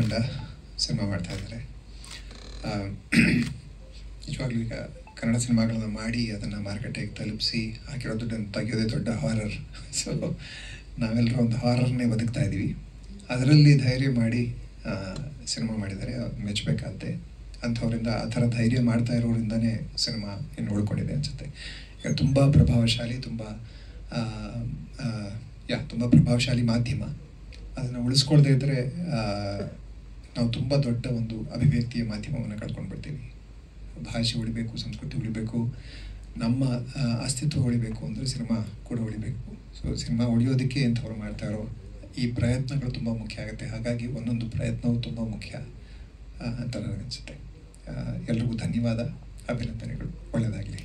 ತಂಡ ಸಿನಿಮಾ ಮಾಡ್ತಾ ಇದ್ದಾರೆ ಆ, ನಿಜವಾಗ್ಲೂ ಈಗ ಕನ್ನಡ ಸಿನಿಮಾಗಳನ್ನ ಮಾಡಿ ಅದನ್ನು ಮಾರುಕಟ್ಟೆಗೆ ತಲುಪಿಸಿ ಹಾಕಿರೋ ದುಡ್ಡನ್ನು ತೆಗೆಯೋದೇ ದೊಡ್ಡ ಹಾರರ್ ಸೊ ನಾವೆಲ್ಲರೂ ಒಂದು ಹಾರರ್ನೇ ಬದುಕ್ತಾ ಇದ್ದೀವಿ ಅದರಲ್ಲಿ ಧೈರ್ಯ ಮಾಡಿ ಆ, ಸಿನಿಮಾ ಮಾಡಿದ್ದಾರೆ ಅವ್ರು ಮೆಚ್ಚಬೇಕಾದ್ದೆ ಅಂಥವರಿಂದ ಆ ಥರ ಧೈರ್ಯ ಮಾಡ್ತಾ ಇರೋರಿಂದನೇ ಸಿನಿಮಾ ಇನ್ನು ಉಳ್ಕೊಂಡಿದೆ ಅನಿಸುತ್ತೆ ಈಗ ತುಂಬ ಪ್ರಭಾವಶಾಲಿ ತುಂಬ ಆ, ಆ, ಯಾ ತುಂಬ ಪ್ರಭಾವಶಾಲಿ ಮಾಧ್ಯಮ ಅದನ್ನು ಉಳಿಸ್ಕೊಳ್ದೇ ಇದ್ದರೆ ನಾವು ತುಂಬ ದೊಡ್ಡ ಒಂದು ಅಭಿವ್ಯಕ್ತಿಯ ಮಾಧ್ಯಮವನ್ನು ಕಳ್ಕೊಂಡು ಬಿಡ್ತೀವಿ ಭಾಷೆ ಉಳಿಬೇಕು ಸಂಸ್ಕೃತಿ ಉಳಿಬೇಕು ನಮ್ಮ ಆ, ಅಸ್ತಿತ್ವ ಉಳಿಬೇಕು ಅಂದರೆ ಸಿನಿಮಾ ಕೂಡ ಉಳಿಬೇಕು ಸೊ ಸಿನಿಮಾ ಉಳಿಯೋದಕ್ಕೆ ಎಂಥವ್ರು ಮಾಡ್ತಾ ಇರೋ ಈ ಪ್ರಯತ್ನಗಳು ತುಂಬ ಮುಖ್ಯ ಆಗುತ್ತೆ ಹಾಗಾಗಿ ಒಂದೊಂದು ಪ್ರಯತ್ನವೂ ತುಂಬ ಮುಖ್ಯ ಆ, ಅಂತ ನನಗನ್ಸುತ್ತೆ ಆ, ಎಲ್ರಿಗೂ ಧನ್ಯವಾದ ಅಭಿನಂದನೆಗಳು ಒಳ್ಳೆಯದಾಗಲಿ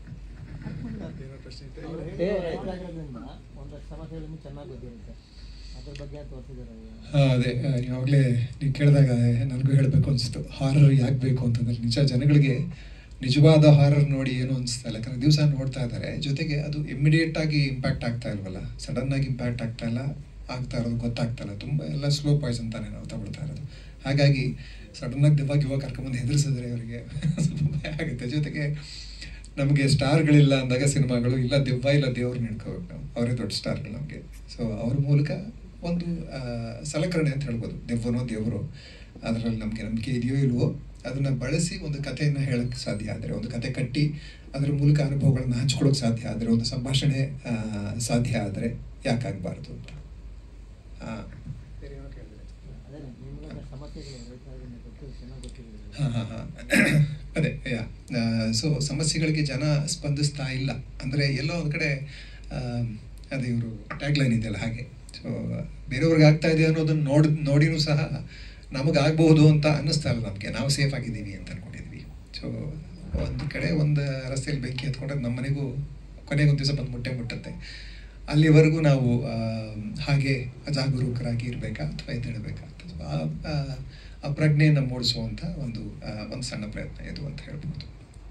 ಏ, ರೈತರಾಗಿರೋದ್ರಿಂದ ಒಂದಷ್ಟು ಸಮಸ್ಯೆಗಳನ್ನು ಚೆನ್ನಾಗಿ ಗೊತ್ತಿರುತ್ತೆ ಅದ್ರ ಬಗ್ಗೆ ತೋರಿಸಿದ್ದಾರೆ ಆ, ಅದೇ ಯಾವಾಗಲೇ ನೀವು ಕೇಳಿದಾಗ ನನಗೂ ಹೇಳಬೇಕು ಅನಿಸ್ತು ಹಾರರ್ ಯಾಕೆ ಬೇಕು ಅಂತಂದ್ರೆ ನಿಜ ಜನಗಳಿಗೆ ನಿಜವಾದ ಹಾರರ್ ನೋಡಿ ಏನು ಅನಿಸ್ತಾ ಇಲ್ಲ ಯಾಕಂದ್ರೆ ದಿವಸ ನೋಡ್ತಾ ಇದ್ದಾರೆ ಜೊತೆಗೆ ಅದು ಇಮಿಡಿಯೇಟ್ ಆಗಿ ಇಂಪ್ಯಾಕ್ಟ್ ಆಗ್ತಾ ಇಲ್ವಲ್ಲ ಸಡನ್ ಆಗಿ ಇಂಪ್ಯಾಕ್ಟ್ ಆಗ್ತಾ ಇಲ್ಲ ಆಗ್ತಾ ಇರೋದು ಗೊತ್ತಾಗ್ತಾ ಇಲ್ಲ ತುಂಬ ಎಲ್ಲ ಸ್ಲೋ ಪಾಯ್ಸನ್ ತಾನೇ ನಾವು ತಗೊಳ್ತಾ ಇರೋದು ಹಾಗಾಗಿ ಸಡನ್ ಆಗಿ ದೆವ್ವ ಗಿವ್ವ ಕರ್ಕೊಂಬಂದು ಹೆದರ್ಸಿದ್ರೆ ಅವರಿಗೆ ಸ್ವಲ್ಪ ಭಯ ಆಗುತ್ತೆ ಜೊತೆಗೆ ನಮಗೆ ಸ್ಟಾರ್ಗಳಿಲ್ಲ ಅಂದಾಗ ಸಿನಿಮಾಗಳು ಇಲ್ಲ ದೆವ್ವ ಇಲ್ಲ ದೇವ್ರು ನಿಡ್ಕೋಬೇಕು ನಾವು ಅವರೇ ದೊಡ್ಡ ಸ್ಟಾರ್ಗಳು ನಮಗೆ ಸೊ ಅವ್ರ ಮೂಲಕ ಒಂದು ಆ, ಸಲಕರಣೆ ಅಂತ ಹೇಳ್ಬೋದು ದೆವ್ವನೋ ದೇವರು ಅದರಲ್ಲಿ ನಮಗೆ ನಂಬಿಕೆ ಇದೆಯೋ ಇಲ್ವೋ ಅದನ್ನು ಬಳಸಿ ಒಂದು ಕಥೆಯನ್ನು ಹೇಳಕ್ಕೆ ಸಾಧ್ಯ ಆದರೆ ಒಂದು ಕತೆ ಕಟ್ಟಿ ಅದರ ಮೂಲಕ ಅನುಭವಗಳನ್ನ ಹಂಚ್ಕೊಳ್ಳೋಕೆ ಸಾಧ್ಯ ಆದರೆ ಒಂದು ಸಂಭಾಷಣೆ ಆ, ಸಾಧ್ಯ ಆದರೆ ಯಾಕಾಗಬಾರ್ದು ಅಂತ ಆ, ಬೇರೆ ಏನೋ ಕೇಳಿದ್ರೆ ಅದೇ ನಿಮ್ಗೆ ಒಂದಷ್ಟು ಸಮಸ್ಯೆಗಳು ರೈತರಾಗಿರೋದ್ರಿಂದ ಗೊತ್ತು ಚೆನ್ನಾಗಿ ಗೊತ್ತಿದೆ ಹಾಂ ಹಾಂ ಹಾಂ ಅದೇ ಯಾ ಸೊ ಸಮಸ್ಯೆಗಳಿಗೆ ಜನ ಸ್ಪಂದಿಸ್ತಾ ಇಲ್ಲ ಅಂದರೆ ಎಲ್ಲೋ ಒಂದು ಕಡೆ ಆ, ಅದೇ ಇವರು ಟ್ಯಾಗ್ಲೈನ್ ಇದೆಯಲ್ಲ ಹಾಗೆ ಸೊ ಬೇರೆಯವ್ರಿಗೆ ಆಗ್ತಾ ಇದೆ ಅನ್ನೋದನ್ನ ನೋಡಿ ನೋಡಿನೂ ಸಹ ನಮಗಾಗಬಹುದು ಅಂತ ಅನ್ನಿಸ್ತಾ ಇಲ್ಲ ನಮಗೆ ನಾವು ಸೇಫ್ ಆಗಿದ್ದೀವಿ ಅಂತ ಅನ್ಕೊಂಡಿದ್ವಿ ಸೊ ಒಂದು ಕಡೆ ಒಂದು ರಸ್ತೆಯಲ್ಲಿ ಬೆಂಕಿ ಹತ್ಕೊಂಡ್ರೆ ನಮ್ಮ ಮನೆಗೂ ಕೊನೆಗೆ ಒಂದು ದಿವಸ ಬಂದು ಮುಟ್ಟೆ ಮುಟ್ಟುತ್ತೆ ಅಲ್ಲಿವರೆಗೂ ನಾವು ಆ, ಹಾಗೆ ಅಜಾಗರೂಕರಾಗಿ ಇರಬೇಕಾ ಅಥವಾ ಎದ್ದೇಳಬೇಕಾ ಅಥವಾ ಆ- ಆ- ಆ ಪ್ರಜ್ಞೆಯನ್ನು ಮೂಡಿಸುವಂಥ ಒಂದು ಆ, ಒಂದು ಸಣ್ಣ ಪ್ರಯತ್ನ ಇದು ಅಂತ ಹೇಳ್ಬೋದು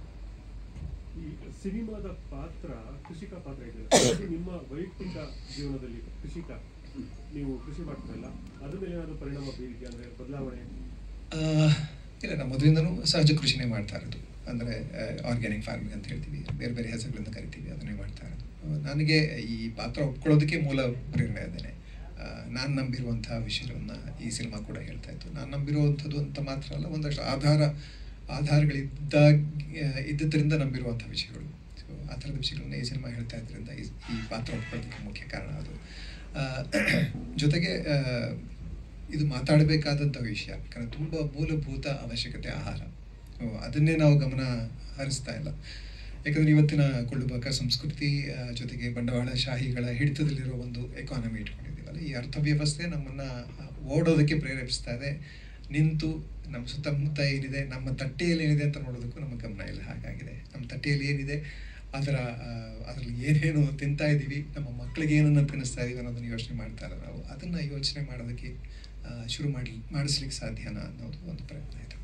ಈ ಸಿನಿಮಾದ ಪಾತ್ರ ಕೃಷಿಕ ಪಾತ್ರ ಇದೆ ಅದು ನಿಮ್ಮ ವೈಯಕ್ತಿಕ ಜೀವನದಲ್ಲಿ ಕೃಷಿಕ ನೀವು ಕೃಷಿ ಮಾಡ್ತಿರಲ್ಲ ಅದ್ರ ಮೇಲೆ ಏನಾದ್ರು ಪರಿಣಾಮ ಬೀರಿಕೆ ಅಂದ್ರೆ ಬದಲಾವಣೆ ಆ, ಇಲ್ಲ ನಾವು ಮೊದಲಿಂದನೂ ಸಹಜ ಕೃಷಿನೇ ಮಾಡ್ತಾ ಇರೋದು ಅಂದರೆ ಆರ್ಗ್ಯಾನಿಕ್ ಫಾರ್ಮಿಂಗ್ ಅಂತ ಹೇಳ್ತೀವಿ ಬೇರೆ ಬೇರೆ ಹೆಸರುಗಳಿಂದ ಕರಿತೀವಿ ಅದನ್ನೇ ಮಾಡ್ತಾ ಇರೋದು ಆ, ನನಗೆ ಈ ಪಾತ್ರ ಒಪ್ಕೊಳ್ಳೋದಕ್ಕೆ ಮೂಲ ಪ್ರೇರಣೆ ಅದೇನೆ ನಾನು ನಂಬಿರುವಂಥ ವಿಷಯವನ್ನು ಈ ಸಿನಿಮಾ ಕೂಡ ಹೇಳ್ತಾ ಇತ್ತು ನಾನು ನಂಬಿರುವಂಥದ್ದು ಅಂತ ಮಾತ್ರ ಅಲ್ಲ ಒಂದಷ್ಟು ಆಧಾರ ಆಧಾರಗಳಿದ್ದಾಗ ಇದ್ದುದರಿಂದ ನಂಬಿರುವಂಥ ವಿಷಯಗಳು ಸೊ ಆ ಥರದ ವಿಷಯಗಳನ್ನ ಈ ಸಿನಿಮಾ ಹೇಳ್ತಾ ಇದ್ರಿಂದ ಈ ಈ ಪಾತ್ರ ಒಪ್ಕೊಳ್ಳೋದಕ್ಕೆ ಮುಖ್ಯ ಕಾರಣ ಅದು ಆ, ಜೊತೆಗೆ ಆ, ಇದು ಮಾತಾಡಬೇಕಾದಂಥ ವಿಷಯ ಯಾಕಂದರೆ ತುಂಬ ಮೂಲಭೂತ ಅವಶ್ಯಕತೆ ಆಹಾರ ಸೊ ಅದನ್ನೇ ನಾವು ಗಮನ ಹರಿಸ್ತಾ ಇಲ್ಲ ಯಾಕಂದರೆ ಇವತ್ತಿನ ಕೊಳ್ಳುಬಾಕ ಸಂಸ್ಕೃತಿ ಆ, ಜೊತೆಗೆ ಬಂಡವಾಳಶಾಹಿಗಳ ಹಿಡಿತದಲ್ಲಿರೋ ಒಂದು ಎಕಾನಮಿ ಇಟ್ಕೊಂಡಿದ್ದೀವಲ್ಲ ಈ ಅರ್ಥವ್ಯವಸ್ಥೆ ನಮ್ಮನ್ನು ಓಡೋದಕ್ಕೆ ಪ್ರೇರೇಪಿಸ್ತಾ ಇದೆ ನಿಂತು ನಮ್ಮ ಸುತ್ತಮುತ್ತ ಏನಿದೆ ನಮ್ಮ ತಟ್ಟೆಯಲ್ಲಿ ಏನಿದೆ ಅಂತ ನೋಡೋದಕ್ಕೂ ನಮ್ಮ ಗಮನ ಇಲ್ಲ ಹಾಗಾಗಿದೆ ನಮ್ಮ ತಟ್ಟೆಯಲ್ಲಿ ಏನಿದೆ ಅದರ ಆ, ಅದರಲ್ಲಿ ಏನೇನು ತಿಂತಾ ಇದ್ದೀವಿ ನಮ್ಮ ಮಕ್ಕಳಿಗೆ ಏನನ್ನು ತಿನ್ನಿಸ್ತಾ ಇದೀವಿ ಅನ್ನೋದನ್ನು ಯೋಚನೆ ಮಾಡ್ತಾ ಇಲ್ಲ ನಾವು ಅದನ್ನು ಯೋಚನೆ ಮಾಡೋದಕ್ಕೆ ಆ, ಶುರು ಮಾಡಿ ಮಾಡಿಸ್ಲಿಕ್ಕೆ ಸಾಧ್ಯನಾ ಅನ್ನೋದು ಒಂದು ಪ್ರಯತ್ನ ಇದೆ